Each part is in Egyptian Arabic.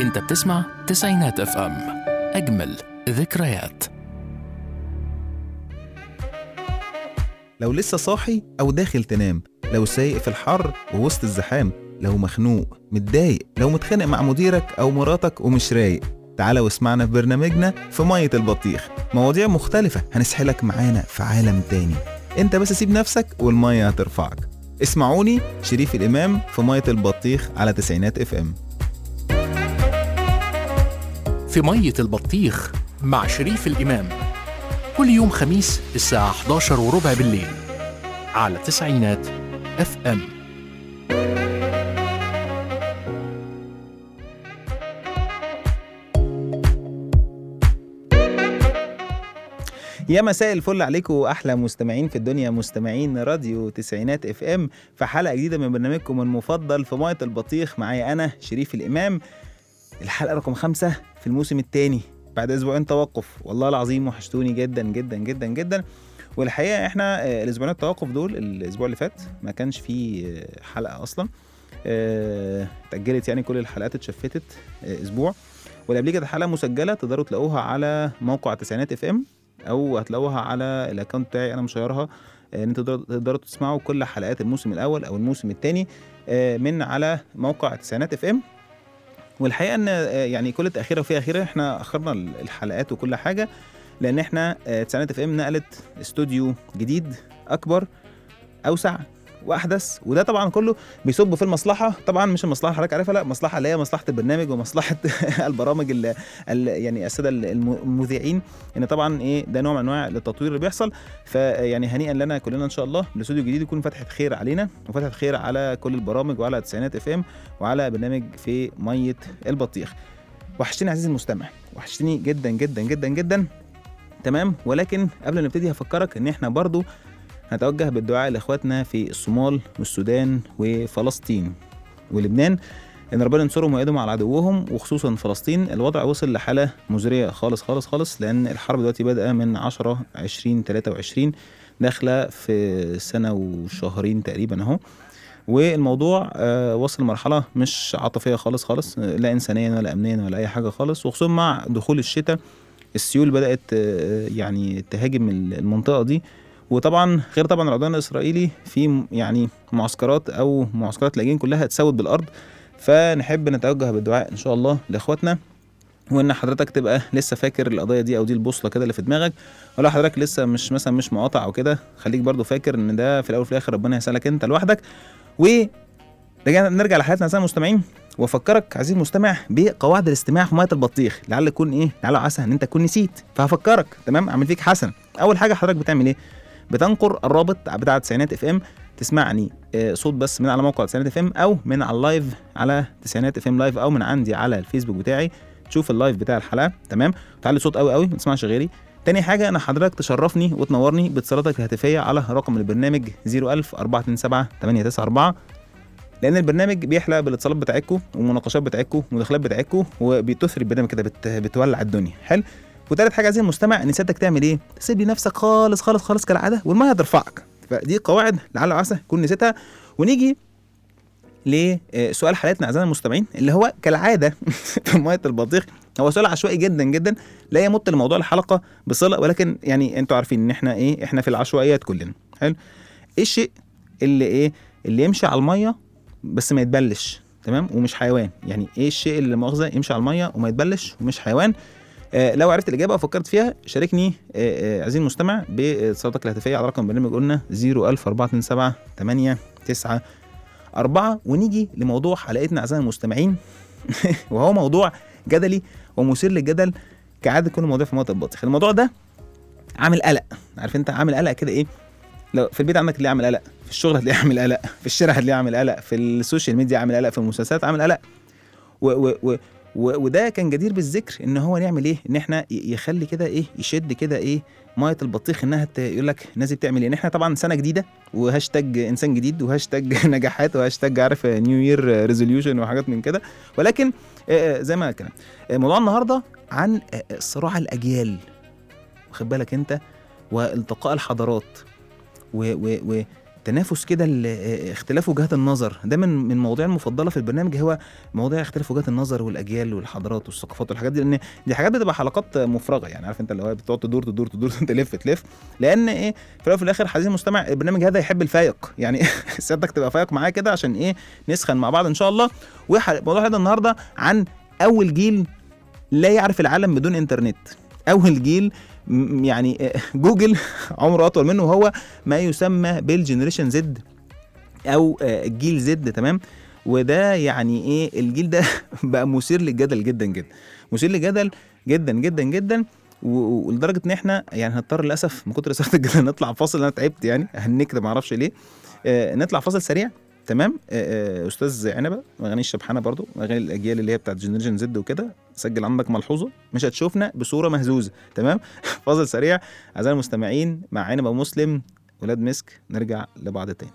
انت بتسمع تسعينات اف ام اجمل ذكريات لو لسه صاحي أو داخل تنام لو سايق في الحر ووسط الزحام لو مخنوق متضايق لو متخانق مع مديرك أو مراتك ومش رايق تعالى واسمعنا في برنامجنا في مية البطيخ مواضيع مختلفة هنسحلك معانا في عالم تاني انت بس سيب نفسك والمية هترفعك اسمعوني شريف الإمام في مية البطيخ على تسعينات اف ام في مية البطيخ مع شريف الإمام كل يوم خميس الساعة 11 وربع بالليل على تسعينات اف ام يا مساء الفل عليكم احلى مستمعين في الدنيا مستمعين راديو تسعينات اف ام في حلقه جديده من برنامجكم المفضل في ميه البطيخ معايا انا شريف الامام الحلقه رقم خمسة في الموسم الثاني بعد اسبوعين توقف والله العظيم وحشتوني جدا جدا جدا جدا والحقيقه احنا آه، الاسبوعين التوقف دول الاسبوع اللي فات ما كانش فيه آه، حلقه اصلا آه، اتاجلت يعني كل الحلقات اتشفتت آه، اسبوع واللي قبل كده حلقه مسجله تقدروا تلاقوها على موقع تسعينات اف ام او هتلاقوها على الاكونت بتاعي انا مشيرها آه، ان انتوا تقدروا- تقدروا تسمعوا كل حلقات الموسم الاول او الموسم الثاني من على موقع تسعينات اف ام والحقيقه ان آه، يعني كل تاخيره وفي اخيره احنا اخرنا ال- الحلقات وكل حاجه لان احنا آه، تسعينات اف ام نقلت استوديو جديد اكبر اوسع واحدث وده طبعا كله بيصب في المصلحه طبعا مش المصلحه اللي حضرتك عارفها لا مصلحه اللي هي مصلحه البرنامج ومصلحه البرامج اللي ال- يعني الساده الم- المذيعين ان طبعا ايه ده نوع من انواع التطوير اللي بيحصل فيعني هنيئا لنا كلنا ان شاء الله الاستوديو الجديد يكون فتحه خير علينا وفتحه خير على كل البرامج وعلى تسعينات اف ام وعلى برنامج في ميه البطيخ وحشتني عزيزي المستمع وحشتني جدا جدا جدا جدا تمام ولكن قبل ما نبتدي هفكرك ان احنا برضو هنتوجه بالدعاء لاخواتنا في الصومال والسودان وفلسطين ولبنان ان ربنا ينصرهم ويقدم على عدوهم وخصوصا فلسطين الوضع وصل لحاله مزريه خالص خالص خالص لان الحرب دلوقتي بادئه من 10 20 23 داخله في سنه وشهرين تقريبا اهو والموضوع آه، وصل لمرحله مش عاطفيه خالص خالص آه، لا انسانيا ولا امنيا ولا اي حاجه خالص وخصوصا مع دخول الشتاء السيول بدات آه، يعني تهاجم المنطقه دي وطبعا غير طبعا العدوان الاسرائيلي في م- يعني معسكرات او معسكرات لاجئين كلها اتسود بالارض فنحب نتوجه بالدعاء ان شاء الله لاخواتنا وان حضرتك تبقى لسه فاكر القضيه دي او دي البوصله كده اللي في دماغك ولو حضرتك لسه مش مثلا مش مقاطع او كده خليك برضو فاكر ان ده في الاول وفي الاخر ربنا يسالك انت لوحدك و رجعنا نرجع لحياتنا اعزائي المستمعين وافكرك عزيزي المستمع بقواعد الاستماع في ميه البطيخ لعل يكون ايه لعل عسى ان انت تكون نسيت فهفكرك تمام اعمل فيك حسن اول حاجه حضرتك بتعمل ايه بتنقر الرابط بتاع تسعينات اف ام تسمعني آه، صوت بس من على موقع تسعينات اف ام او من على اللايف على تسعينات اف ام لايف او من عندي على الفيسبوك بتاعي تشوف اللايف بتاع الحلقه تمام تعلي صوت قوي قوي ما تسمعش غيري تاني حاجة أنا حضرتك تشرفني وتنورني باتصالاتك الهاتفية على رقم البرنامج 01000 427 894 لأن البرنامج بيحلى بالاتصالات بتاعتكم والمناقشات بتاعتكم والمداخلات بتاعتكم وبتثري البرنامج كده بت... بتولع الدنيا حلو وتالت حاجة عزيزي المستمع إن سيادتك تعمل إيه؟ تسيب لي نفسك خالص خالص خالص كالعادة والمية هترفعك فدي قواعد لعل وعسى تكون نسيتها ونيجي لسؤال حلقتنا اعزائنا المستمعين اللي هو كالعاده في ميه البطيخ هو سؤال عشوائي جدا جدا لا يمت لموضوع الحلقه بصله ولكن يعني انتوا عارفين ان احنا ايه احنا في العشوائيات كلنا حلو ايه الشيء اللي ايه اللي يمشي على الميه بس ما يتبلش تمام ومش حيوان يعني ايه الشيء اللي مؤاخذه يمشي على الميه وما يتبلش ومش حيوان آه لو عرفت الاجابه وفكرت فيها شاركني آه آه عزيزي المستمع باتصالاتك الهاتفيه على رقم برنامج قلنا 01427 8 9 أربعة ونيجي لموضوع حلقتنا أعزائي المستمعين وهو موضوع جدلي ومثير للجدل كعادة كل مواضيع في موضوع البطيخ الموضوع ده عامل قلق عارف انت عامل قلق كده ايه لو في البيت عندك تلاقيه عامل قلق في الشغل هتلاقيه عامل قلق في الشارع هتلاقيه عامل قلق في السوشيال ميديا عامل قلق في المسلسلات عامل قلق و و و و وده كان جدير بالذكر ان هو نعمل ايه ان احنا ي- يخلي كده ايه يشد كده ايه ميه البطيخ انها ت- يقول لك الناس دي بتعمل ايه ان احنا طبعا سنه جديده وهاشتاج انسان جديد وهاشتاج نجاحات وهاشتاج عارف نيو يير ريزوليوشن وحاجات من كده ولكن آه، آه، زي ما الكلام آه، موضوع النهارده عن آه، آه، صراع الاجيال واخد بالك انت والتقاء الحضارات و و و تنافس كده ال- آه، اختلاف وجهات النظر ده من من المواضيع المفضله في البرنامج هو مواضيع اختلاف وجهات النظر والاجيال والحضارات والثقافات والحاجات دي لان دي حاجات بتبقى حلقات مفرغه يعني عارف انت اللي هو بتقعد تدور تدور تدور تلف تلف لان ايه في الاول وفي الاخر عزيزي المستمع البرنامج هذا يحب الفايق يعني سيادتك تبقى فايق معاه كده عشان ايه نسخن مع بعض ان شاء الله وموضوع حلقه النهارده عن اول جيل لا يعرف العالم بدون انترنت اول جيل م- يعني آه، جوجل عمره اطول منه وهو ما يسمى بالجنريشن زد او آه، الجيل زد تمام وده يعني ايه الجيل ده بقى مثير للجدل جدا جدا مثير للجدل جدا جدا جدا و- و- ولدرجه ان احنا يعني هنضطر للاسف من كتر اثاره الجدل نطلع فاصل انا تعبت يعني هنكد ما اعرفش ليه آه نطلع فاصل سريع تمام آه آه استاذ عنبه اغاني الشبحانه برضو اغاني الاجيال اللي هي بتاعت جنريشن زد وكده سجل عندك ملحوظه مش هتشوفنا بصوره مهزوزه تمام فاصل سريع اعزائي المستمعين مع عنبه مسلم ولاد مسك نرجع لبعض تاني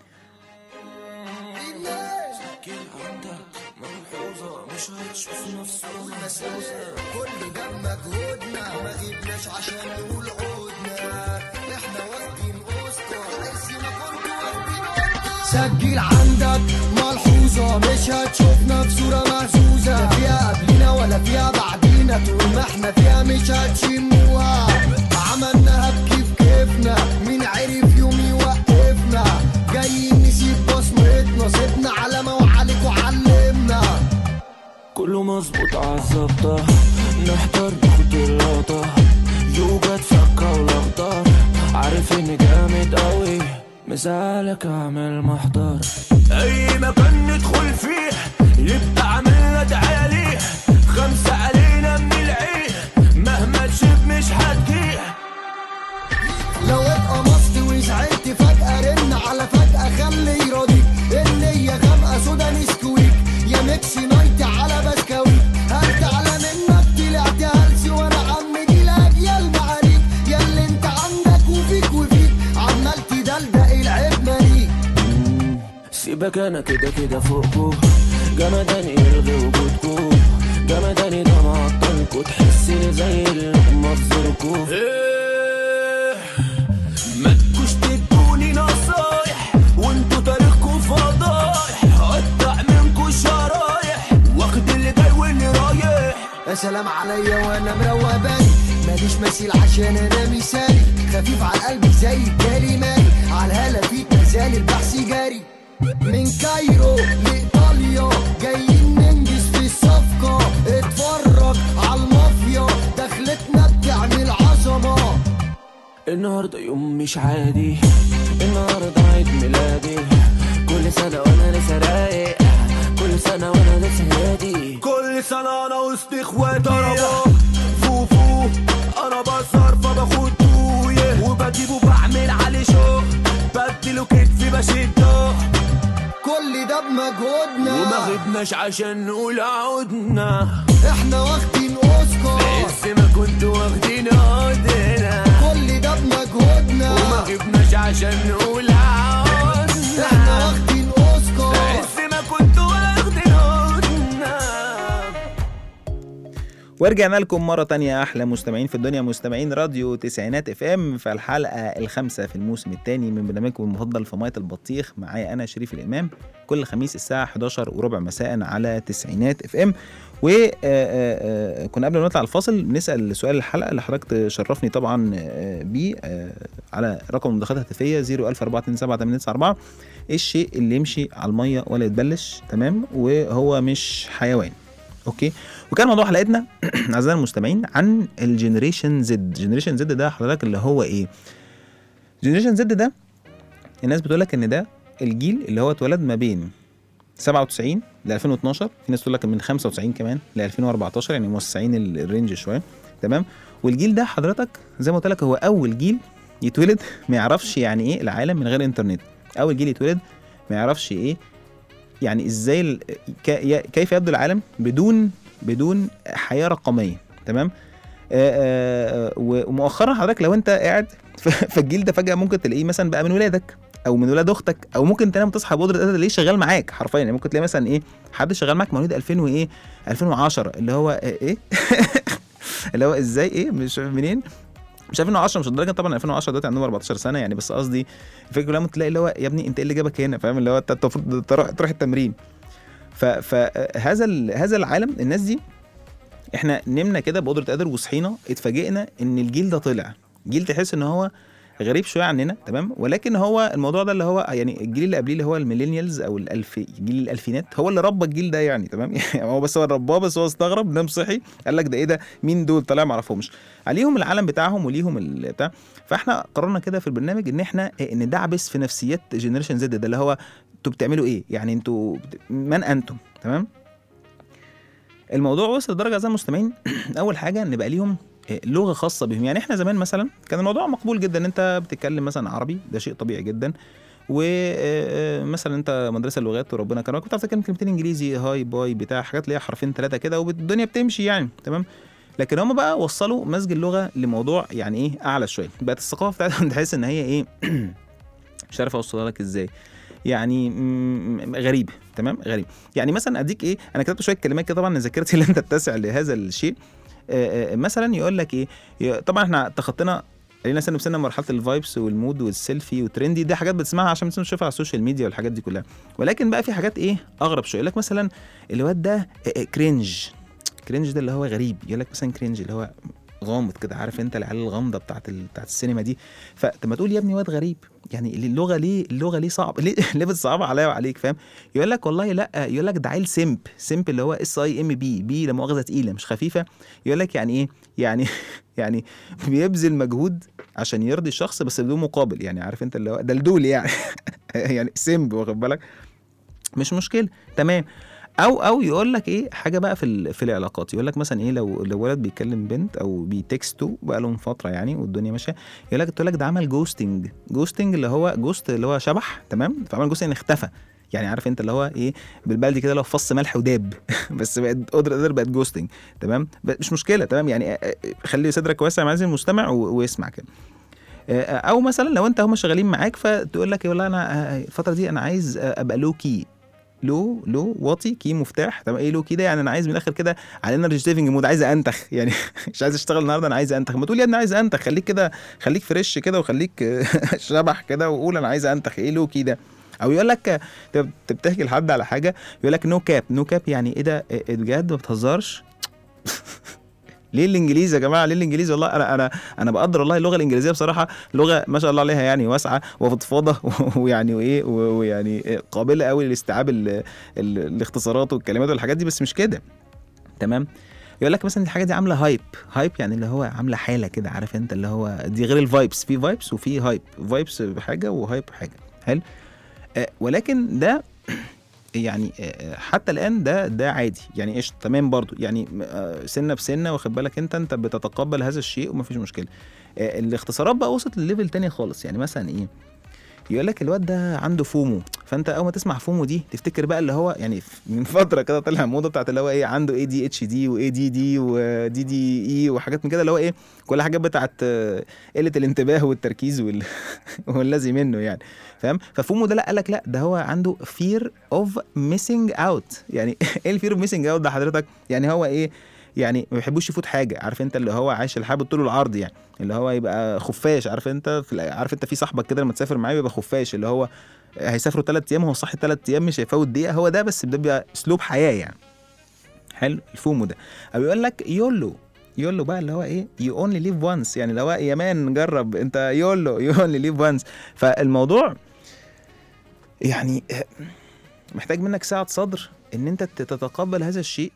كل ده مجهودنا ما غيبناش عشان نقول عودنا احنا واخدين اوسكار عايز ما كنتوا واخدين اوسكار سجل عندك ملحوظة مش هتشوفنا في صورة مهزوزة لا فيها قبلنا ولا فيها بعدينا طول ما احنا فيها مش هتشموها عملناها بكيف كيفنا مين عرف يوم يوقفنا جايين نسيب بصمتنا سيبنا علامة وعليك وعلمنا كله مظبوط عالظبطة نحضر ناخد اللقطة يوجد فكة ولخطة عارف اني جامد قوي مثالك اعمل محضر اي مكان ندخل فيه يبقى عاملنا تعالي خمسة علينا من العين مهما تشوف مش هتجيه لو اتقمصت وزعلت فجأة رن على فجأة خلي يراضيك اللي هي غامقة سودا نسكويك يا ميكس نايت على بسكويت هل تعلى منك طلعت هلسي وانا عم دي الاجيال معاليك يا اللي انت عندك وفيك وفيك عمال تدلدق العيب ماليك سيبك انا كده كده فوقكو جمداني يلغي وجودكو جمداني ده معطلكو تحسني زي اللقمة في زوركو ما تكوش تدوني نصايح وانتوا تاريخكوا فضايح قطع منكوا شرايح واخد اللي جاي واللي رايح يا سلام عليا وانا مروق بالي ماليش مثيل عشان انا مثالي خفيف على القلب زي الجاري مالي على الهلا فيك مازال البحث جاري من كايرو لايطاليا جايين ننجز في الصفقة اتفرج على المافيا دخلتنا بتعمل عظمة النهاردة يوم مش عادي النهاردة عيد ميلادي كل سنة وانا لسه رايق كل سنة وانا لسه هادي كل سنة انا وسط اخواتي ضربة فوفو انا بسهر فباخد تويه وبجيبه بعمل عليه شو بديله كتفي بشده كل ده بمجهودنا وما غبناش عشان نقول عودنا احنا واخدين اوسكار عز ما كنتوا واخدين عودنا كل ده بمجهودنا وما غبناش عشان نقول عودنا احنا واخدين اوسكار عز ما كنتوا واخدين عودنا ورجعنا لكم مرة تانية أحلى مستمعين في الدنيا مستمعين راديو تسعينات اف ام في الحلقة الخامسة في الموسم الثاني من برنامجكم المفضل في مية البطيخ معايا أنا شريف الإمام كل خميس الساعة 11 وربع مساء على تسعينات اف ام وكنا قبل ما نطلع الفاصل بنسأل سؤال الحلقة اللي حضرتك تشرفني طبعا آه، بيه آه، على رقم المداخلات الهاتفية 01427 ايه الشيء اللي يمشي على المية ولا يتبلش تمام وهو مش حيوان اوكي وكان موضوع حلقتنا اعزائي المستمعين عن الجنريشن زد جنريشن زد ده حضرتك اللي هو ايه جنريشن زد ده الناس بتقول لك ان ده الجيل اللي هو اتولد ما بين 97 ل 2012 في ناس تقول لك من 95 كمان ل 2014 يعني موسعين ال- الرينج شويه تمام والجيل ده حضرتك زي ما قلت لك هو اول جيل يتولد ما يعرفش يعني ايه العالم من غير انترنت اول جيل يتولد ما يعرفش ايه يعني ازاي ال- ك- ي- كيف يبدو العالم بدون بدون حياه رقميه تمام آه، آه، آه، ومؤخرا حضرتك لو انت قاعد ف- فالجيل ده فجاه ممكن تلاقيه مثلا بقى من ولادك او من ولاد اختك او ممكن تنام تصحى بقدره قادر تلاقيه شغال معاك حرفيا يعني ممكن تلاقي مثلا ايه حد شغال معاك مواليد 2000 وايه 2010 اللي هو آه، ايه اللي هو ازاي ايه مش منين مش 2010 مش الدرجه طبعا 2010 دلوقتي عندهم 14 سنه يعني بس قصدي الفكره كلها ممكن تلاقي اللي هو يا ابني انت ايه اللي جابك هنا فاهم اللي هو انت أنت المفروض تروح تروح التمرين ف- فهذا ال- هذا العالم الناس دي احنا نمنا كده بقدره قادر وصحينا اتفاجئنا ان الجيل ده طلع جيل تحس ان هو غريب شويه عننا تمام ولكن هو الموضوع ده اللي هو يعني الجيل اللي قبليه اللي هو الميلينيالز او الالف جيل الالفينات هو اللي ربى الجيل ده يعني تمام يعني هو بس هو رباه بس هو استغرب نام صحي قال لك ده ايه ده مين دول طلع ما اعرفهمش عليهم العالم بتاعهم وليهم ال- بتاع فاحنا قررنا كده في البرنامج ان احنا إيه، ندعبس في نفسيات جنريشن زد ده اللي هو انتوا بتعملوا ايه يعني انتوا بت- من انتم تمام الموضوع وصل لدرجه زي المستمعين اول حاجه ان بقى ليهم آه، لغه خاصه بهم يعني احنا زمان مثلا كان الموضوع مقبول جدا ان انت بتتكلم مثلا عربي ده شيء طبيعي جدا ومثلا انت مدرسه اللغات وربنا كرمك كنت بتعرف تتكلم كلمتين انجليزي هاي باي بتاع حاجات اللي هي حرفين ثلاثه كده والدنيا بتمشي يعني تمام لكن هم بقى وصلوا مزج اللغه لموضوع يعني ايه اعلى شويه بقت الثقافه بتاعتهم تحس ان هي ايه مش عارف اوصلها لك ازاي يعني مم، غريب تمام غريب يعني مثلا اديك ايه انا كتبت شويه كلمات كده طبعا ذاكرتي لن تتسع لهذا الشيء آه، آه، مثلا يقول لك ايه ي- طبعا احنا تخطينا لقينا سنه بسنه مرحله الفايبس والمود والسيلفي وترندي دي حاجات بتسمعها عشان مثلا تشوفها على السوشيال ميديا والحاجات دي كلها ولكن بقى في حاجات ايه اغرب شويه يقول لك مثلا الواد ده آه، آه، كرنج كرنج ده اللي هو غريب يقول لك مثلا كرنج اللي هو غامض كده عارف انت العيال الغامضه بتاعت ال... بتاعت السينما دي فلما تقول يا ابني واد غريب يعني اللغه ليه اللغه ليه صعب ليه ليه بتصعب عليا وعليك فاهم يقول لك والله لا يقول لك ده عيل سمب سمب اللي هو اس اي ام بي بي لا مؤاخذه تقيله مش خفيفه يقول لك يعني ايه يعني يعني بيبذل مجهود عشان يرضي الشخص بس بدون مقابل يعني عارف انت اللي هو دلدول يعني يعني سمب واخد بالك مش مشكله تمام او او يقول لك ايه حاجه بقى في ال- في العلاقات يقول لك مثلا ايه لو لو ولد بيكلم بنت او بيتكستوا بقى لهم فتره يعني والدنيا ماشيه يقول لك تقول لك ده عمل جوستنج جوستنج اللي هو جوست اللي هو شبح تمام فعمل جوستنج اختفى يعني عارف انت اللي هو ايه بالبلدي كده لو فص ملح وداب بس بقت قدر قدر بقت جوستنج تمام ب- مش مشكله تمام يعني آه، آه، خلي صدرك واسع مع عزيزي المستمع و- واسمع كده آه، او مثلا لو انت هم شغالين معاك فتقول لك والله انا آه، الفتره دي انا عايز آه، ابقى لو كي لو لو واطي كي مفتاح طب ايه لو كي ده يعني انا عايز من الاخر كده على انرجي سيفنج مود عايز انتخ يعني مش عايز اشتغل النهارده انا عايز انتخ ما تقول يا ابني عايز انتخ خليك كده خليك فريش كده وخليك شبح كده وقول انا عايز انتخ ايه لو كي ده او يقول لك آه، انت بتحكي لحد على حاجه يقول لك نو كاب نو كاب يعني ايه ده إيه بجد ما بتهزرش ليه الانجليزي يا جماعه ليه الانجليزي والله انا انا انا بقدر والله اللغه الانجليزيه بصراحه لغه ما شاء الله عليها يعني واسعه وفضفاضه ويعني وايه و- ويعني قابله قوي لاستيعاب ال- ال- الاختصارات والكلمات والحاجات دي بس مش كده تمام يقول لك مثلا الحاجه دي عامله هايب هايب يعني اللي هو عامله حاله كده عارف انت اللي هو دي غير الفايبس في فايبس وفي هايب فايبس بحاجه وهايب بحاجه حلو آه ولكن ده يعني آه، حتى الان ده ده عادي يعني قشطه تمام برضو يعني آه، سنه بسنه واخد بالك انت انت بتتقبل هذا الشيء ومفيش مشكله آه، الاختصارات بقى وصلت لليفل تاني خالص يعني مثلا ايه يقول لك الواد ده عنده فومو فانت اول ما تسمع فومو دي تفتكر بقى اللي هو يعني من فتره كده طلع الموضه بتاعت اللي هو ايه عنده اي دي اتش دي واي دي دي ودي دي اي وحاجات من كده اللي هو ايه كل حاجات بتاعت آه، قله الانتباه والتركيز وال... والذي منه يعني فاهم ففومو ده لا قال لك لا ده هو عنده فير اوف ميسنج اوت يعني ايه الفير اوف ميسنج اوت ده حضرتك يعني هو ايه يعني ما بيحبوش يفوت حاجه عارف انت اللي هو عايش الحياه بالطول والعرض يعني اللي هو يبقى خفاش عارف انت في الع- عارف انت في صاحبك كده لما تسافر معاه بيبقى خفاش اللي هو هيسافروا ثلاث ايام هو صاحي ثلاث ايام مش هيفوت دقيقه هو ده بس ده بيبقى اسلوب حياه يعني حلو الفومو ده او يقول لك يولو يولو بقى اللي هو ايه يو اونلي ليف وانس يعني اللي هو يا مان جرب انت يولو يو اونلي ليف وانس فالموضوع يعني آه، محتاج منك سعة صدر ان انت تتقبل هذا الشيء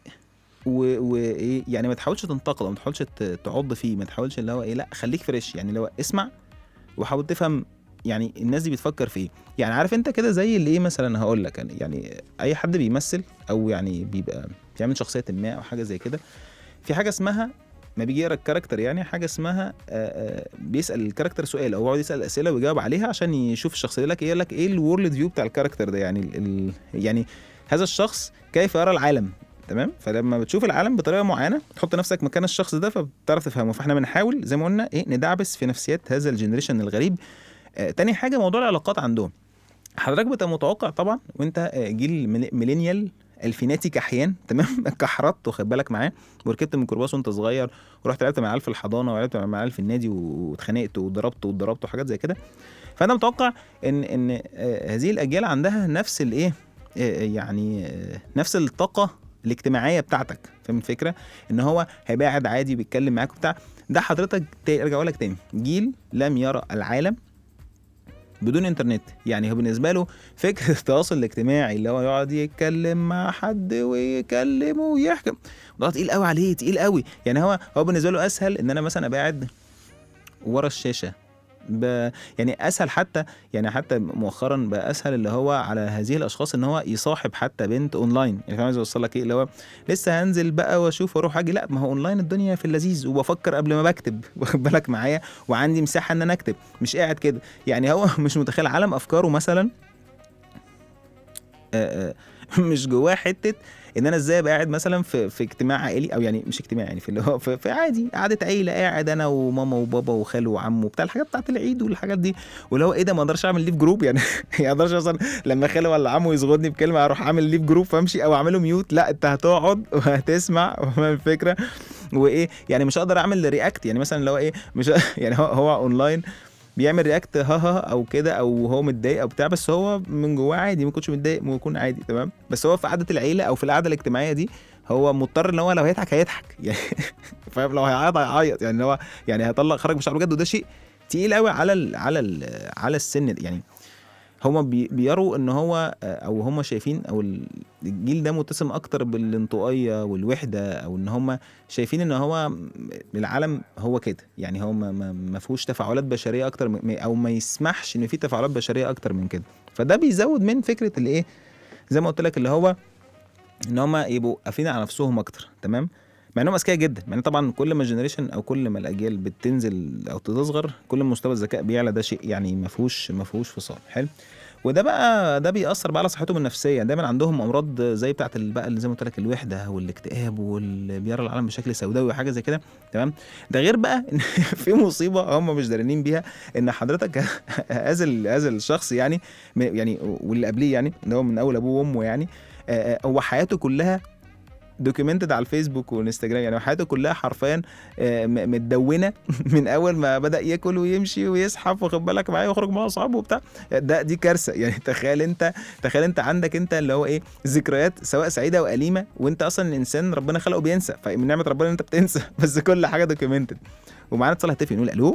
وايه يعني ما تحاولش تنتقده ما تحاولش ت- تعض فيه ما تحاولش اللي هو ايه لا خليك فريش يعني اللي هو اسمع وحاول تفهم يعني الناس دي بتفكر في ايه يعني عارف انت كده زي اللي ايه مثلا هقول لك يعني- يعني اي حد بيمثل او يعني بيبقى بيعمل شخصيه ما او حاجه زي كده في حاجه اسمها ما بيجي يقرا الكاركتر يعني حاجه اسمها آه، آه، بيسال الكاركتر سؤال او يقعد يسال اسئله ويجاوب عليها عشان يشوف الشخصيه يقول لك ايه يقول لك ايه الورلد فيو بتاع الكاركتر ده يعني ال ال يعني هذا الشخص كيف يرى العالم تمام فلما بتشوف العالم بطريقه معينه تحط نفسك مكان الشخص ده فبتعرف تفهمه فاحنا بنحاول زي ما قلنا ايه ندعبس في نفسيات هذا الجنريشن الغريب آه تاني حاجه موضوع العلاقات عندهم حضرتك بتبقى متوقع طبعا وانت آه، جيل ميل- ميلينيال الفيناتي كحيان تمام كحرت واخد بالك معاه وركبت الميكروباص وانت صغير ورحت لعبت مع العيال في الحضانه ولعبت مع العيال في النادي واتخانقت وضربت واتضربت وحاجات زي كده فانا متوقع ان ان آه، هذه الاجيال عندها نفس الايه آه، يعني آه، نفس الطاقه الاجتماعيه بتاعتك فاهم الفكره ان هو هيبقى قاعد عادي بيتكلم معاك وبتاع ده حضرتك تا- ارجع اقول لك تاني جيل لم يرى العالم بدون انترنت يعني هو بالنسبه له فكره التواصل الاجتماعي اللي هو يقعد يتكلم مع حد ويكلمه ويحكي ده تقيل قوي عليه تقيل قوي يعني هو هو بالنسبه له اسهل ان انا مثلا ابقى قاعد ورا الشاشه ب... يعني اسهل حتى يعني حتى مؤخرا بقى اسهل اللي هو على هذه الاشخاص ان هو يصاحب حتى بنت اونلاين يعني فاهم عايز اوصل لك ايه اللي هو لسه هنزل بقى واشوف واروح اجي لا ما هو اونلاين الدنيا في اللذيذ وبفكر قبل ما بكتب واخد بالك معايا وعندي مساحه ان انا اكتب مش قاعد كده يعني هو مش متخيل عالم افكاره مثلا آه، آه، مش جواه حته ان انا ازاي ابقى قاعد مثلا في في اجتماع عائلي او يعني مش اجتماع يعني في اللي هو في, في عادي قعده عيله قاعد انا وماما وبابا وخاله وعمه وبتاع الحاجات بتاعت العيد والحاجات دي واللي هو ايه ده ما اقدرش اعمل ليف جروب يعني ما اقدرش مثلا لما خاله ولا عمه يصغدني بكلمه اروح اعمل ليف جروب فامشي او اعمله ميوت لا انت هتقعد وهتسمع فاهم الفكره وايه يعني مش هقدر اعمل رياكت يعني مثلا اللي هو ايه مش يعني هو هو اونلاين بيعمل رياكت ها ها او كده او هو متضايق او بتاع بس هو من جواه عادي ما يكونش متضايق ممكن يكون عادي تمام بس هو في قعده العيله او في القعده الاجتماعيه دي هو مضطر ان هو لو هيضحك هيضحك يعني فاهم لو هيعيط هيعيط يعني هو يعني هيطلع خرج مشاعره بجد وده شيء تقيل قوي على ال على ال على السن ده. يعني هما بي بيروا ان هو او هما شايفين او الجيل ده متسم اكتر بالانطوائيه والوحده او ان هما شايفين ان هو العالم هو كده يعني هو ما, ما, ما فيهوش تفاعلات بشريه اكتر من او ما يسمحش ان في تفاعلات بشريه اكتر من كده فده بيزود من فكره الايه زي ما قلت لك اللي هو ان هما يبقوا قافلين على نفسهم اكتر تمام مع انهم اذكياء جدا يعني طبعا كل ما الجنريشن او كل ما الاجيال بتنزل او تصغر كل ما مستوى الذكاء بيعلى ده شيء يعني ما فيهوش ما فيهوش فصال حلو وده بقى ده بيأثر بقى على صحتهم النفسية يعني دايما عندهم أمراض زي بتاعة ال- بقى اللي زي ما قلت لك الوحدة والاكتئاب واللي بيرى العالم بشكل سوداوي وحاجة زي كده تمام ده غير بقى إن في مصيبة هم مش دارانين بيها إن حضرتك هذا ال- هذا الشخص يعني م- يعني واللي قبليه يعني اللي هو من أول أبوه وأمه يعني آه، آه، هو حياته كلها دوكيومنتد على الفيسبوك والانستجرام يعني حياته كلها حرفيا آه، م- متدونه من اول ما بدا ياكل ويمشي ويزحف واخد بالك معايا ويخرج مع اصحابه وبتاع ده دي كارثه يعني تخيل انت تخيل انت عندك انت اللي هو ايه ذكريات سواء سعيده او اليمه وانت اصلا الانسان ربنا خلقه بينسى فمن نعمه ربنا ان انت بتنسى بس كل حاجه دوكيومنتد ومعانا اتصال هاتفي نقول الو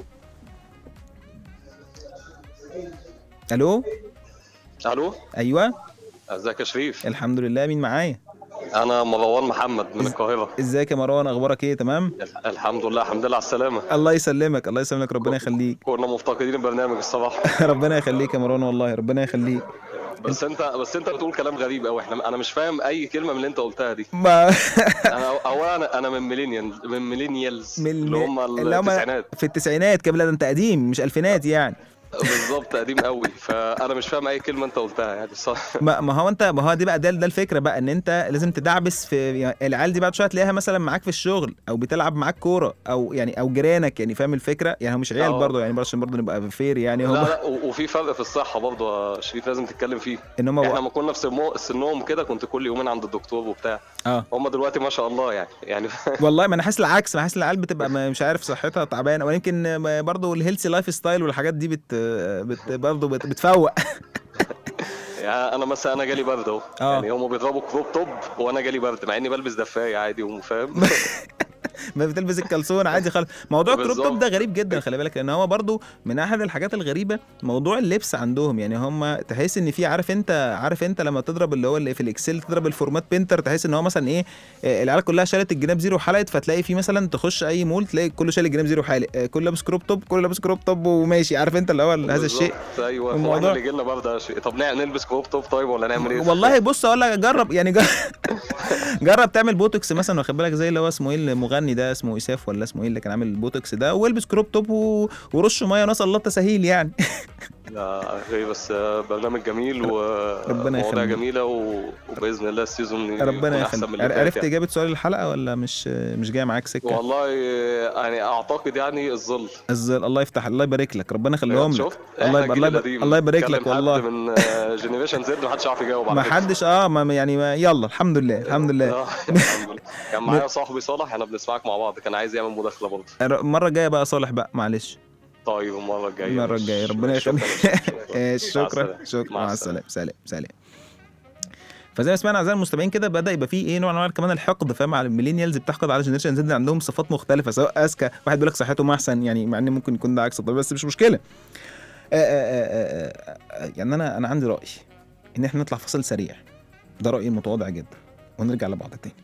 الو الو ايوه ازيك يا شريف الحمد لله مين معايا انا مروان محمد من القاهره ازيك يا مروان اخبارك ايه تمام الحمد لله الحمد لله على السلامه الله يسلمك الله يسلمك ربنا يخليك كنا مفتقدين البرنامج الصراحه ربنا يخليك يا مروان والله ربنا يخليك بس انت بس انت بتقول كلام غريب قوي احنا انا مش فاهم اي كلمه من اللي انت قلتها دي ما انا اولا انا انا من ميلينيال من ميلينيالز من اللي هم اللي هم التسعينات في التسعينات كده لا ده انت قديم مش الفينات يعني بالظبط قديم قوي فانا مش فاهم اي كلمه انت قلتها يعني الصراحه ما, ما هو انت ما هو دي بقى ده, ده الفكره بقى ان انت لازم تدعبس في يعني العيال دي بعد شويه تلاقيها مثلا معاك في الشغل او بتلعب معاك كوره او يعني او جيرانك يعني فاهم الفكره يعني هو مش عيال اه. برضه يعني برضه عشان برضه نبقى فير يعني لا هم لا و- وفي فرق في الصحه برضه يا شريف لازم تتكلم فيه ان هم احنا لما كنا في سمو- سنهم كده كنت كل يومين عند الدكتور وبتاع اه هم دلوقتي ما شاء الله يعني يعني والله ما انا حاسس العكس انا حاسس العيال بتبقى ما- مش عارف صحتها تعبانه ويمكن برضه الهيلثي لايف ستايل والحاجات دي بت, بت برضه بت بتفوق يعني انا مثلا انا جالي برد اهو اه. يعني هم بيضربوا كروب توب وانا جالي برد مع اني بلبس دفايه عادي وفاهم ما بتلبس الكلسون عادي خالص موضوع الكروب توب بالظبط. ده غريب جدا خلي بالك لان هو برضو من احد الحاجات الغريبه موضوع اللبس عندهم يعني هم تحس ان في عارف انت عارف انت لما تضرب اللي هو اللي في الاكسل تضرب الفورمات بينتر تحس ان هو مثلا ايه آه، العيال كلها شالت الجناب زيرو حلقت فتلاقي في مثلا تخش اي مول تلاقي كله شال الجناب زيرو حالق آه، كله لابس كروب توب كله لابس كروب توب وماشي عارف انت اللي هو هذا الشيء بالظبط، ايوه الموضوع- الموضوع اللي جالنا برد يا شيء. طب نعمل نلبس كروب توب طيب ولا نعمل ايه والله بص اقول لك جرب يعني جرب, جرب تعمل بوتوكس مثلا واخد بالك زي اللي هو اسمه ايه المغني ده اسمه اساف ولا اسمه ايه اللي كان عامل البوتوكس ده والبس كروب توب و... ورش ميه ونسال الله التسهيل يعني يا اخي بس آه، برنامج جميل ربنا ومواضيع يخليك. جميله و... وباذن الله السيزون يكون ربنا احسن يخليك من اللي عر- فات عرفت يعني. اجابه سؤال الحلقه ولا مش مش جايه معاك سكه والله آه، يعني اعتقد يعني الظل الظل الله يفتح الله يبارك لك ربنا يخليهم لك شفت الله احنا يبارك الجيل الله القديم. الله يبارك كلم لك حد والله من جنريشن زد محدش عارف يجاوب على ما فكرة. حدش اه ما يعني ما يلا الحمد لله الحمد لله آه، الحمد لله. كان معايا صاحبي صالح احنا بنسمعك مع بعض كان عايز يعمل مداخله برضه المره الجايه بقى صالح بقى معلش طيب المره الجايه المره الجايه ربنا شكراً. يخليك إيه، مع شكرا السلامة. شكرا مع مع السلامة. السلامه سلام سلام فزي ما سمعنا اعزائي المستمعين كده بدا يبقى فيه ايه نوع من انواع كمان الحقد فاهم على الميلينيالز بتحقد على جنريشن زد عندهم صفات مختلفه سواء اذكى واحد بيقول لك صحتهم احسن يعني مع ان ممكن يكون ده عكس الطبيعي بس مش مشكله آآ آآ آآ آآ يعني انا انا عندي راي ان احنا نطلع فاصل سريع ده رايي المتواضع جدا ونرجع لبعض تاني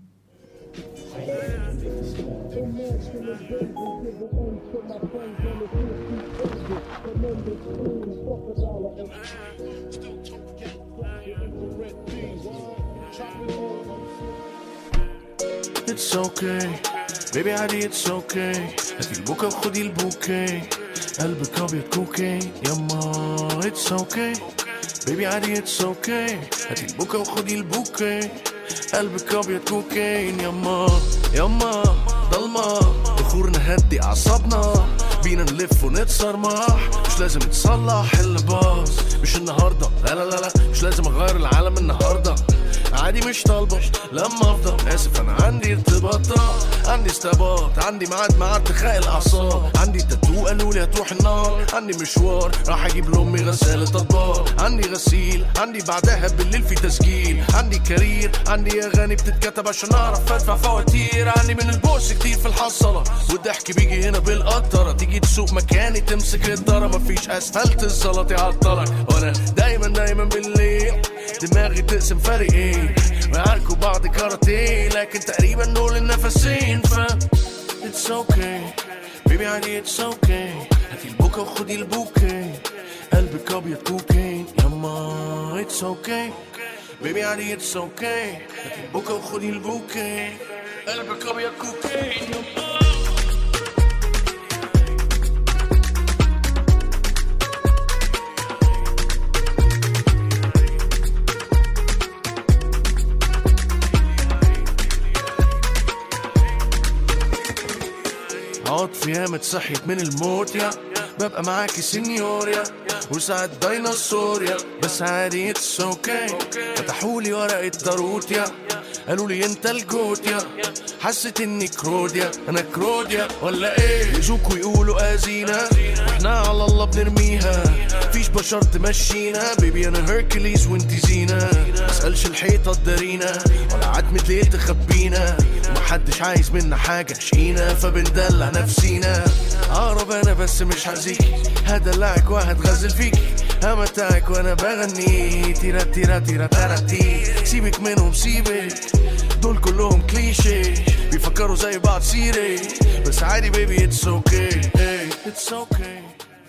It's okay بيبي عادي it's okay هاتي البوكا وخدي البوكي قلبك ابيض كوكي يما it's okay بيبي عادي it's okay هاتي البوكا وخدي البوكي قلبك ابيض كوكين يما يما ضلمة بخور نهدي اعصابنا بينا نلف ونتصرمح مش لازم تصلح اللي باظ مش النهارده لا لا لا لا مش لازم اغير العالم النهارده عادي مش طالبة لما افضل اسف انا عندي ارتباطات عندي استباط عندي ميعاد مع ارتخاء الاعصاب عندي تاتو قالوا لي هتروح النار عندي مشوار راح اجيب لامي غسالة اطباق عندي غسيل عندي بعدها بالليل في تسجيل عندي كارير عندي اغاني بتتكتب عشان اعرف ادفع فواتير عندي من البوس كتير في الحصلة والضحك بيجي هنا بالقطرة تيجي تسوق مكاني تمسك الدارة مفيش اسفلت الزلط يعطلك وانا دايما دايما بالليل دماغي تقسم فريقين معاركوا بعض كاراتيه لكن تقريبا دول النفسين ف It's okay بيبي عادي it's okay هاتي البوكا وخدي البوكي قلبك ابيض كوكين يما it's okay بيبي عادي it's okay هاتي البوكا وخدي البوكي قلبك ابيض كوكين يما عاطف ياما صحيت من الموت يا ببقى معاكي سينيور يا وساعات ديناصور يا بس عادي اتس اوكي فتحولي ورقة داروت يا قالوا لي انت الجوت يا حسيت اني كروديا انا كروديا ولا ايه يزوكوا يقولوا ازينا واحنا على الله بنرميها فيش بشر تمشينا بيبي انا هيركليز وانت زينة مسألش الحيطة تدارينا ولا عتمة ليه تخبينا محدش عايز منا حاجة شقينا فبندلع نفسينا اقرب انا بس مش هأذيكي هدلعك وهتغزل فيكي همتعك وانا بغني تيرا تيرا تيرا تاراتي سيبك منهم سيبك دول كلهم كليشي بيفكروا زي بعض سيري بس عادي بيبي اتس اوكي اتس اوكي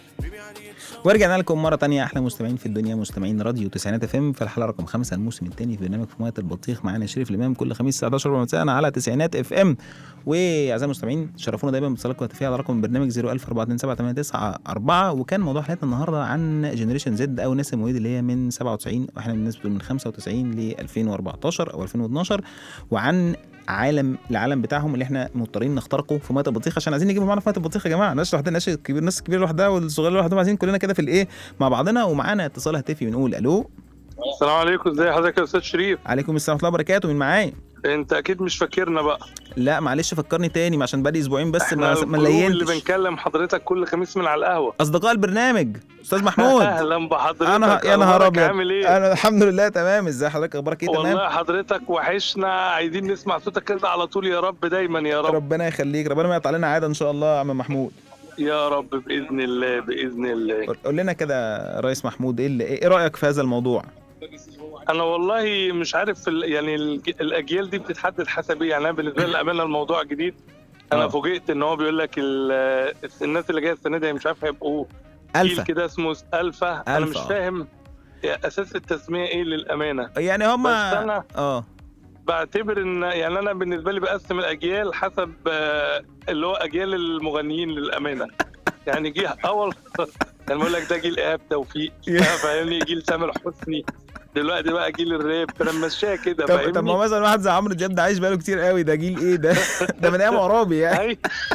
ورجعنا لكم مرة تانية أحلى مستمعين في الدنيا مستمعين راديو تسعينات اف ام في الحلقة رقم خمسة الموسم الثاني في برنامج في مية البطيخ معانا شريف الإمام كل خميس الساعة 11 مساء على تسعينات اف ام وأعزائي المستمعين شرفونا دايما باتصالاتكم الهاتفية على رقم البرنامج 014278994 وكان موضوع حلقتنا النهاردة عن جنريشن زد أو الناس المواليد اللي هي من 97 واحنا من الناس بتقول من 95 ل 2014 أو 2012 وعن عالم العالم بتاعهم اللي احنا مضطرين نخترقه في ميه البطيخ عشان عايزين نجيبه معانا في ميه البطيخ يا جماعه الناس لوحدها الناس الكبير الناس الكبيره لوحدها والصغيره لوحدهم عايزين كلنا كده في الايه مع بعضنا ومعانا اتصال هاتفي بنقول الو السلام عليكم ازي حضرتك يا استاذ شريف عليكم السلام ورحمه الله وبركاته مين معايا انت اكيد مش فاكرنا بقى لا معلش فكرني تاني ما عشان بقالي اسبوعين بس احنا ما الجروب ما اللي لينتش بنكلم حضرتك كل خميس من على القهوه اصدقاء البرنامج استاذ محمود اهلا بحضرتك انا يا نهار أخبارك ابيض عامل ايه انا الحمد لله تمام ازاي حضرتك اخبارك ايه تمام والله حضرتك وحشنا عايزين نسمع صوتك كده على طول يا رب دايما يا رب ربنا يخليك ربنا ما يقطع لنا عاده ان شاء الله يا عم محمود يا رب باذن الله باذن الله قول لنا كده يا ريس محمود ايه اللي- ايه رايك في هذا الموضوع انا والله مش عارف ال- يعني الج- الاجيال دي بتتحدد حسب ايه يعني انا بالنسبه لي الامانه الموضوع جديد انا آه. فوجئت ان هو بيقول لك ال- الناس اللي جايه السنه دي مش عارف هيبقوا جيل الفا كده اسمه الفا انا ألفا، مش آه. فاهم اساس التسميه ايه للامانه يعني هما بس أنا- اه بعتبر ان يعني انا بالنسبه لي بقسم الاجيال حسب آه، اللي هو اجيال المغنيين للامانه يعني جه اول يعني بقول لك ده جيل ايهاب توفيق فاهمني جيل تامر حسني دلوقتي بقى جيل الراب فانا ماشيها كده طب طب ما فاهمني هو مثلا واحد زي عمرو دياب ده عايش بقاله كتير قوي ده جيل ايه ده ده من ايام عرابي يعني أي.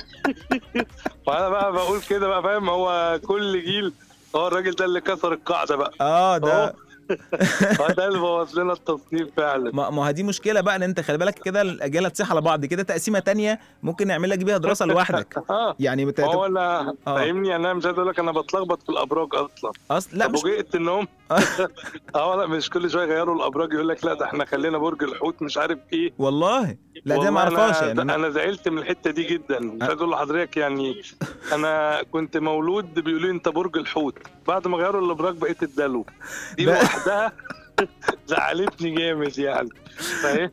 فانا بقى بقول كده بقى فاهم هو كل جيل هو الراجل ده اللي كسر القاعده بقى اه ده هو هو ده اللي بوظ لنا التصنيف فعلا ما ما هي دي مشكله بقى ان انت خلي بالك كده الاجيال هتصيح على بعض كده تقسيمه تانية ممكن نعمل لك بيها دراسه لوحدك اه يعني بت... ما هو انا آه. فاهمني انا مش عايز اقول لك انا بتلخبط في الابراج اصلا اصل لا مش فوجئت انهم اه لا مش كل شويه يغيروا الابراج يقول لك لا ده احنا خلينا برج الحوت مش عارف ايه والله لا ده ما والله اعرفهاش أنا يعني انا, أنا... أنا زعلت من الحته دي جدا مش عايز اقول لحضرتك يعني انا كنت مولود بيقولوا لي انت برج الحوت بعد ما غيروا الابراج بقيت الدلو دي بقى- لوحدها زعلتني جامد يعني فاهم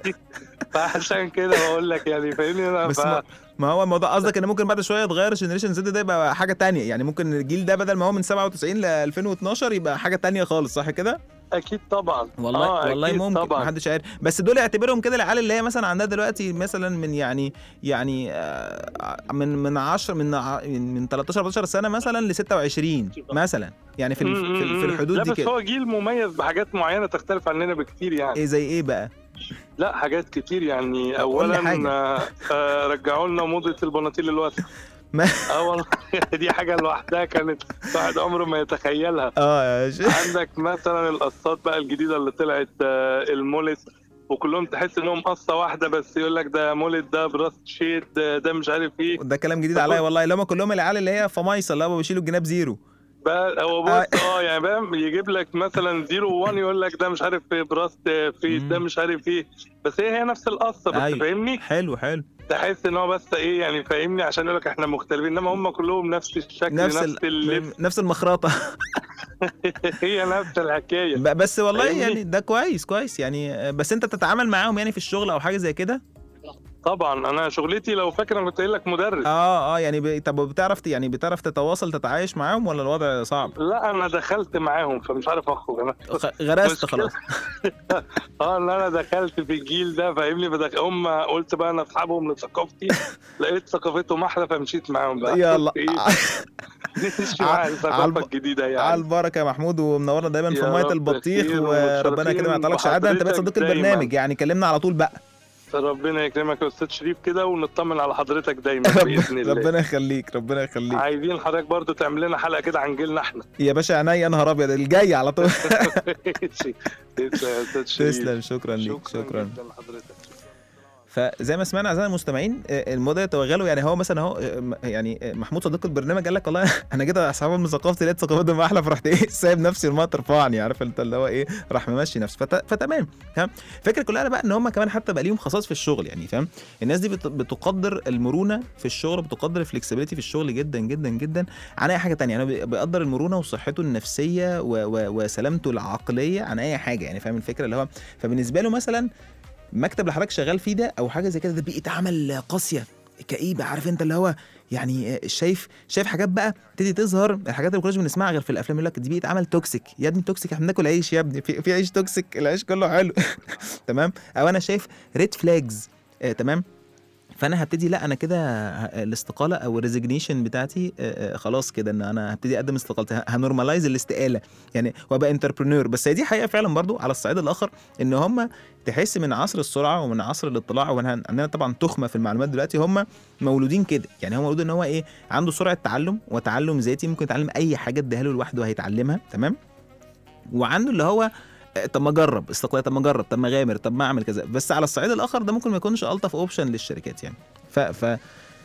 فعشان كده بقول لك يعني فاهمني انا بس ف... ما, ما هو الموضوع قصدك ان ممكن بعد شويه يتغير جنريشن زد ده يبقى حاجه تانية يعني ممكن الجيل ده بدل ما هو من 97 ل 2012 يبقى حاجه تانية خالص صح كده اكيد طبعا والله آه والله أكيد ممكن طبعا محدش عارف بس دول اعتبرهم كده العيال اللي هي مثلا عندها دلوقتي مثلا من يعني يعني آه، من من 10 من ع- من 13 14 سنه مثلا ل 26 مثلا يعني في ال- في, ال- في الحدود لا دي بس كده هو جيل مميز بحاجات معينه تختلف عننا بكتير يعني ايه زي ايه بقى لا حاجات كتير يعني قول لي اولا حاجة. آه، آه، رجعوا لنا موضه البناطيل الواسعه ما- اه والله دي حاجه لوحدها كانت واحد عمره ما يتخيلها اه يا شيخ عندك مثلا القصات بقى الجديده اللي طلعت آه، المولد وكلهم تحس انهم قصه واحده بس يقول لك ده مولد ده براس شيد ده, ده مش عارف ايه ده كلام جديد عليا والله اللي هم كلهم العيال اللي هي فمايصه اللي هم بيشيلوا الجناب زيرو بقى هو آه. بص اه يعني فاهم يجيب لك مثلا 0 1 يقول لك ده مش عارف في براس في ده مم. مش عارف ايه بس هي هي نفس القصه بس أيوة. فاهمني حلو حلو تحس ان هو بس ايه يعني فاهمني عشان يقول لك احنا مختلفين انما هم كلهم نفس الشكل نفس نفس, اللبس ال... نفس المخرطه هي نفس الحكايه ب- بس والله فاهمني؟ يعني ده كويس كويس يعني آه، بس انت تتعامل معاهم يعني في الشغل او حاجه زي كده طبعا انا شغلتي لو فاكر انا كنت قايل لك مدرس اه اه يعني ب... طب بتعرف ت- يعني بتعرف تتواصل تتعايش معاهم ولا الوضع صعب لا انا دخلت معاهم فمش عارف اخرج انا خ- غرست مشكلة. خلاص اه ان انا دخلت في الجيل ده فاهمني بدخ... هم قلت بقى انا اصحابهم لثقافتي لقيت ثقافتهم احلى فمشيت معاهم بقى يلا إيه؟ نمشي مع على الثقافه الب- الجديده على يعني البركه يا محمود ومنورنا دايما في يا ميه رب البطيخ خير وربنا ومتشرفين كده ما يعطلكش سعاده انت بقيت صديق بحضرتك دايماً. البرنامج يعني كلمنا على طول بقى ربنا يكرمك يا استاذ شريف كده ونطمن على حضرتك دايما باذن الله ربنا يخليك ربنا يخليك عايزين حضرتك برضو تعمل لنا حلقه كده عن جيلنا احنا يا باشا عينيا يا نهار ابيض الجاي على طول تسلم يا استاذ شريف تسلم شكرا ليك شكرا شكرا جدا لحضرتك فزي ما سمعنا اعزائنا المستمعين آه، الموضوع يتوغلوا يعني هو مثلا اهو آه، م- يعني آه، محمود صديق البرنامج قال لك والله انا كده اصحاب من ثقافتي لقيت ثقافتهم احلى فرحت ايه سايب نفسي الميه ترفعني عارف انت اللي هو ايه راح ممشي نفسه فت... فتمام فاهم الفكره كلها بقى ان هم كمان حتى بقى ليهم خصائص في الشغل يعني فاهم الناس دي بت... بتقدر المرونه في الشغل بتقدر الفلكسبيليتي في الشغل جدا جدا جدا عن اي حاجه تانية انا يعني بيقدر المرونه وصحته النفسيه و... و... وسلامته العقليه عن اي حاجه يعني فاهم الفكره اللي هو فبالنسبه له مثلا المكتب اللي حضرتك شغال فيه ده او حاجه زي كده ده بيئه عمل قاسيه كئيبه عارف انت اللي هو يعني شايف شايف حاجات بقى تبتدي تظهر الحاجات اللي ما كناش بنسمعها غير في الافلام يقول لك دي بيئه عمل توكسيك يا ابني توكسيك احنا بناكل عيش يا ابني في, في عيش توكسيك العيش كله حلو تمام او انا شايف ريد فلاجز آه تمام فانا هبتدي لا انا كده ه- الاستقاله او الريزيجنيشن بتاعتي آه، آه، خلاص كده ان انا هبتدي اقدم استقالتي ه- هنورماليز الاستقاله يعني وابقى انتربرنور بس هي دي حقيقه فعلا برضو على الصعيد الاخر ان هم تحس من عصر السرعه ومن عصر الاطلاع ومن عندنا طبعا تخمه في المعلومات دلوقتي هم مولودين كده يعني هو مولود ان هو ايه عنده سرعه تعلم وتعلم ذاتي ممكن يتعلم اي حاجه اديها له لوحده هيتعلمها تمام وعنده اللي هو آه، طب ما اجرب استقلال طب ما اجرب طب ما اغامر طب ما اعمل كذا بس على الصعيد الاخر ده ممكن ما يكونش الطف اوبشن للشركات يعني ف ف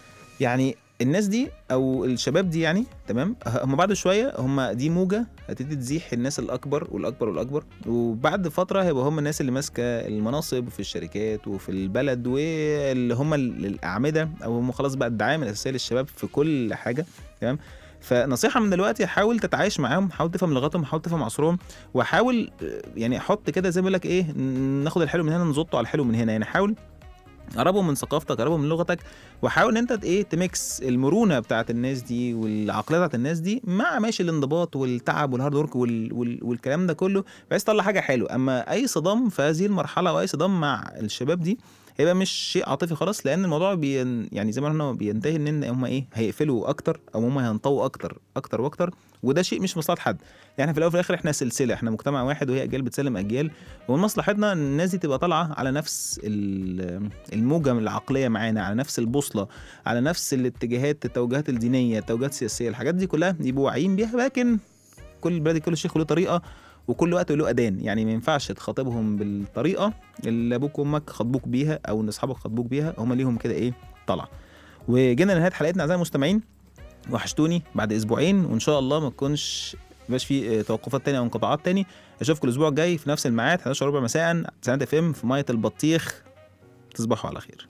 يعني الناس دي او الشباب دي يعني تمام هم بعد شويه هم دي موجه هتبتدي تزيح الناس الاكبر والاكبر والاكبر وبعد فتره هيبقى هم الناس اللي ماسكه المناصب في الشركات وفي البلد واللي هم ال- الاعمده او هم خلاص بقى الدعايه الاساسيه للشباب في كل حاجه تمام فنصيحه من دلوقتي حاول تتعايش معاهم حاول تفهم لغتهم حاول تفهم عصرهم وحاول آه، يعني حط كده زي ما بيقول لك ايه ن- ناخد الحلو من هنا نزطه على الحلو من هنا يعني حاول قربهم من ثقافتك قربهم من لغتك وحاول ان انت ت- ايه تميكس المرونه بتاعت الناس دي والعقليه بتاعت الناس دي مع ماشي الانضباط والتعب والهارد ورك وال وال والكلام ده كله بحيث تطلع حاجه حلوه اما اي صدام في هذه المرحله او اي صدام مع الشباب دي هيبقى مش شيء عاطفي خلاص لان الموضوع بين يعني زي ما احنا بينتهي ان هم ايه هيقفلوا اكتر او هم هينطوا اكتر اكتر واكتر وده شيء مش مصلحه حد يعني في الاول وفي الاخر احنا سلسله احنا مجتمع واحد وهي اجيال بتسلم اجيال ومن مصلحتنا ان الناس دي تبقى طالعه على نفس ال- الموجه العقليه معانا على نفس البوصله على نفس الاتجاهات التوجهات الدينيه التوجهات السياسيه الحاجات دي كلها يبقوا واعيين بيها لكن كل بلد كل شيخ له طريقه وكل وقت له اذان يعني ما ينفعش تخاطبهم بالطريقه اللي ابوك وامك خاطبوك بيها او ان اصحابك خاطبوك بيها هم ليهم كده ايه طلع وجينا لنهايه حلقتنا اعزائي المستمعين وحشتوني بعد اسبوعين وان شاء الله ما تكونش مبقاش في آه، توقفات تانية او انقطاعات تاني اشوفكم الاسبوع الجاي في نفس الميعاد 11 ربع مساء سنة اف ام في ميه البطيخ تصبحوا على خير